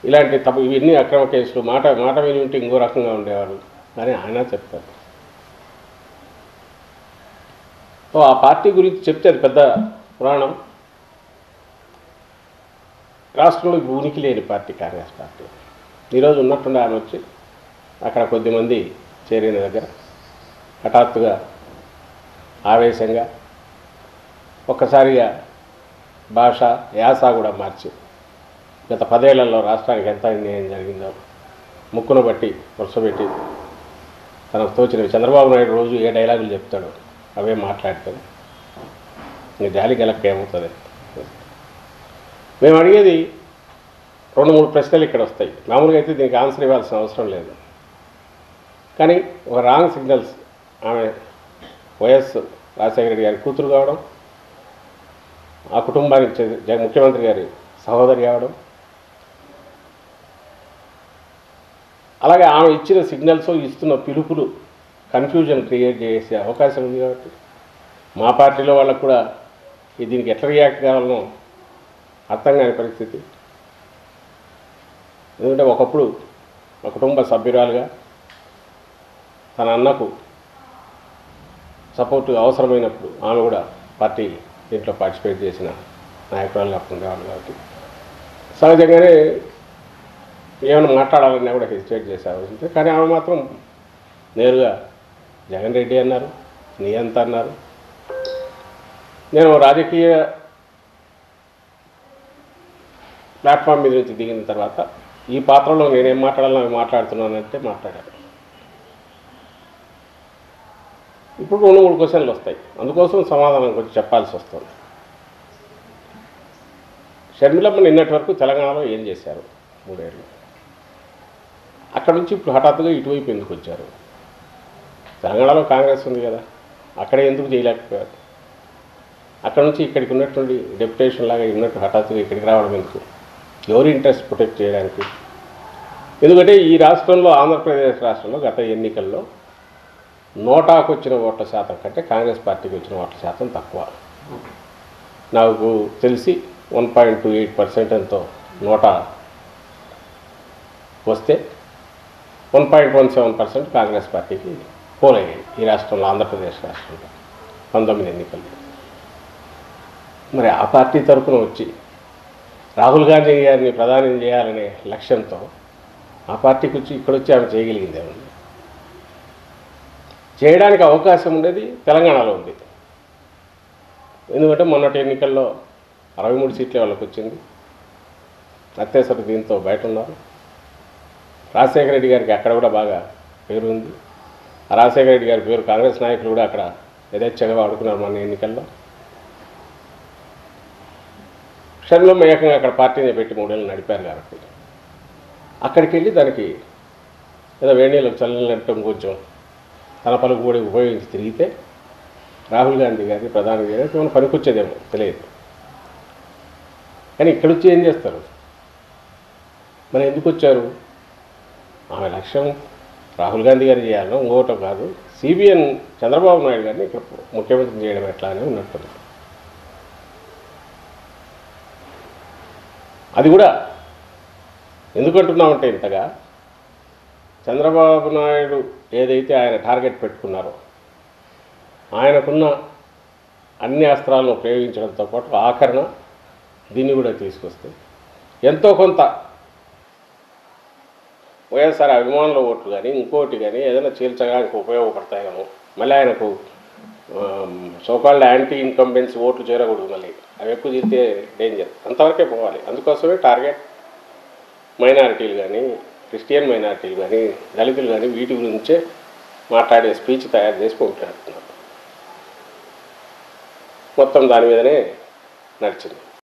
ఇలాంటి తప్పు ఇవన్నీ అక్రమ కేసులు మాట మాట విని ఉంటే ఇంకో రకంగా ఉండేవారు అని ఆయన చెప్తారు ఓ ఆ పార్టీ గురించి చెప్తే అది పెద్ద పురాణం రాష్ట్రంలో ఇప్పుడు ఉనికి లేని పార్టీ కాంగ్రెస్ పార్టీ ఈరోజు ఉన్నట్టుండి ఆమె వచ్చి అక్కడ కొద్దిమంది చేరిన దగ్గర హఠాత్తుగా ఆవేశంగా ఒక్కసారిగా భాష యాస కూడా మార్చి గత పదేళ్లలో రాష్ట్రానికి ఎంత అన్యాయం జరిగిందో ముక్కును బట్టి వరుసపెట్టి తనకు తోచినవి చంద్రబాబు నాయుడు రోజు ఏ డైలాగులు చెప్తాడు అవే మాట్లాడతాడు ఇంక జాలి గెలక్క ఏమవుతుంది మేము అడిగేది రెండు మూడు ప్రశ్నలు ఇక్కడ వస్తాయి మామూలుగా అయితే దీనికి ఆన్సర్ ఇవ్వాల్సిన అవసరం లేదు కానీ ఒక రాంగ్ సిగ్నల్స్ ఆమె వైఎస్ రాజశేఖర రెడ్డి గారి కూతురు కావడం ఆ కుటుంబానికి చెంది- జగ- ముఖ్యమంత్రి గారి సహోదరి కావడం అలాగే ఆమె ఇచ్చిన సిగ్నల్స్ ఇస్తున్న పిలుపులు కన్ఫ్యూజన్ క్రియేట్ చేసే అవకాశం ఉంది కాబట్టి మా పార్టీలో వాళ్ళకు కూడా ఈ దీనికి ఎట్లా రియాక్ట్ కావాలనో అర్థం కాని పరిస్థితి ఎందుకంటే ఒకప్పుడు ఒక కుటుంబ సభ్యురాలుగా తన అన్నకు సపోర్ట్ అవసరమైనప్పుడు ఆమె కూడా పార్టీ దీంట్లో పార్టిసిపేట్ చేసిన నాయకురాలుగా ఉండేవాళ్ళు కాబట్టి సహజంగానే ఏమైనా మాట్లాడాలన్నా కూడా హెసిటేట్ చేసే అవసరం ఉంది. కానీ ఆమె మాత్రం నేరుగా జగన్ రెడ్డి అన్నారు నీ ఎంత అన్నారు నేను రాజకీయ ప్లాట్ఫామ్ మీద నుంచి దిగిన తర్వాత ఈ పాత్రలో నేనేం మాట్లాడాలని అవి మాట్లాడుతున్నానంటే మాట్లాడాను ఇప్పుడు రెండు మూడు క్వశ్చన్లు వస్తాయి అందుకోసం సమాధానం కొంచెం చెప్పాల్సి వస్తుంది షర్మిలమ్మ నిన్నటి వరకు తెలంగాణలో ఏం చేశారు మూడేళ్ళు అక్కడ నుంచి ఇప్పుడు హఠాత్తుగా ఇటువైపు ఎందుకు వచ్చారు తెలంగాణలో కాంగ్రెస్ ఉంది కదా అక్కడే ఎందుకు చేయలేకపోయారు అక్కడ నుంచి ఇక్కడికి ఉన్నటువంటి డెప్యుటేషన్ లాగా ఉన్నట్టు హఠాత్తుగా ఇక్కడికి రావడం ఎందుకు ఎవరి ఇంట్రెస్ట్ ప్రొటెక్ట్ చేయడానికి ఎందుకంటే ఈ రాష్ట్రంలో ఆంధ్రప్రదేశ్ రాష్ట్రంలో గత ఎన్నికల్లో నోటాకు వచ్చిన ఓట్ల శాతం కంటే కాంగ్రెస్ పార్టీకి వచ్చిన ఓట్ల శాతం తక్కువ నాకు తెలిసి one point two eight percent ఎంతో నోటా వస్తే one point one seven percent Congress పార్టీకి పోలయ్యాయి ఈ రాష్ట్రంలో ఆంధ్రప్రదేశ్ రాష్ట్రంలో పంతొమ్మిది ఎన్నికల్లో మరి ఆ పార్టీ తరఫున వచ్చి రాహుల్ గాంధీ గారిని ప్రధాని చేయాలనే లక్ష్యంతో ఆ పార్టీకి వచ్చి ఇక్కడ వచ్చి ఆమె చేయగలిగింది ఏముంది చేయడానికి అవకాశం ఉండేది తెలంగాణలో ఉంది ఎందుకంటే మొన్నటి ఎన్నికల్లో అరవై మూడు సీట్లే వాళ్ళకి వచ్చింది అత్యవసర దీంతో బయట ఉన్నారు రాజశేఖర రెడ్డి గారికి అక్కడ కూడా బాగా పేరు ఉంది ఆ రాజశేఖర రెడ్డి గారి పేరు కాంగ్రెస్ నాయకులు కూడా అక్కడ యథేచ్ఛగా వాడుకున్నారు మన ఎన్నికల్లో షర్మిలమ్మ ఏకంగా అక్కడ పార్టీని పెట్టి మూడేళ్ళు నడిపారు కాబట్టి అక్కడికి వెళ్ళి దానికి ఏదో వేణీలకు చల్లనట్టం కొంచెం తన పలుకు కూడా ఉపయోగించి తిరిగితే రాహుల్ గాంధీ గారి ప్రధాని గారి ఏమైనా పనికొచ్చేదేమో తెలియదు కానీ ఇక్కడ వచ్చి ఏం చేస్తారు మరి ఎందుకు వచ్చారు ఆమె లక్ష్యం రాహుల్ గాంధీ గారు చేయాలనో ఇంకోటో కాదు సిబిఎన్ చంద్రబాబు నాయుడు గారిని ఇక్కడ ముఖ్యమంత్రి చేయడం ఎట్లా అని ఉన్నట్టుంది అది కూడా ఎందుకంటున్నామంటే ఇంతగా చంద్రబాబు నాయుడు ఏదైతే ఆయన టార్గెట్ పెట్టుకున్నారో ఆయనకున్న అన్ని అస్త్రాలను ప్రయోగించడంతో పాటు ఆఖరణ దీన్ని కూడా తీసుకొస్తే ఎంతో కొంత వైఎస్ఆర్ అభిమానుల ఓట్లు కానీ ఇంకోటి కానీ ఏదైనా చీల్చడానికి ఉపయోగపడతాయేమో మళ్ళీ ఆయనకు సోకాల్డ్ యాంటీ ఇన్కంబెన్స్ ఓట్లు చేరకూడదు మళ్ళీ అవి ఎక్కువ తీస్తే డేంజర్ అంతవరకే పోవాలి అందుకోసమే టార్గెట్ మైనారిటీలు కానీ క్రిస్టియన్ మైనారిటీలు కానీ దళితులు కానీ వీటి గురించే మాట్లాడే స్పీచ్ తయారు చేసి పంపినట్టున్నారు మొత్తం దాని మీదనే నడిచింది